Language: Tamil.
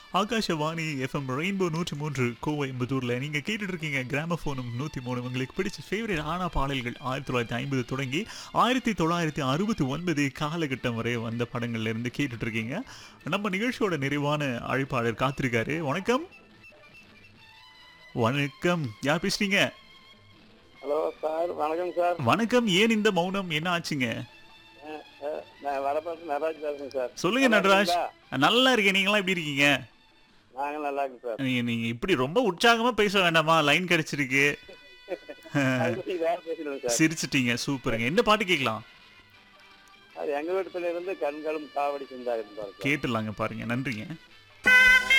ஆகாஷவாணி எஃப்எம் ரெயின்போ நூற்றி மூன்று கோவைம்புத்தூர்ல நீங்க கேட்டுட்டு இருக்கீங்க கிராமபோனும் நூற்றி மூணு உங்களுக்கு பிடிச்ச ஃபேவரட் ஆனா பாடல்கள் ஆயிரத்தி தொள்ளாயிரத்தி ஐம்பது தொடங்கி ஆயிரத்தி தொள்ளாயிரத்தி அறுபத்தி ஒன்பது காலகட்டம் வரை வந்த படங்கள்ல இருந்து கேட்டுட்டு இருக்கீங்க நம்ம நிகழ்ச்சியோட நிறைவான அழைப்பாளர் காத்திருக்காரு வணக்கம் வணக்கம் யார் பேசுறீங்க ஹலோ சார் வணக்கம் சார் வணக்கம் ஏன் இந்த மௌனம் என்ன ஆச்சுங்க அஹ், அஹ், நான் வரப்போது நடராஜ் பேசுறேன் சார் சொல்லுங்க நல்லா நடராஜ் இருக்கீங்களா? நல்லா இருக்கேன் நீங்களாம் எப்படி இருக்கீங்க நாங்க நல்லா இருக்கோம் சார் நீங்க நீங்க இப்படி ரொம்ப உற்சாகமா பேச வேண்டாமா லைன் கிடைச்சிருக்கு அதை பத்தி வேற பேசிடுங்க சார் சிரிச்சிட்டீங்க சூப்பருங்க என்ன பாட்டு கேட்கலாம் அது எங்க வீட்டு பிள்ளை இருந்து கண்களும் காவடி செஞ்சாங்க இருந்தாரு சார் கேட்டுலாங்க பாருங்க நன்றிங்க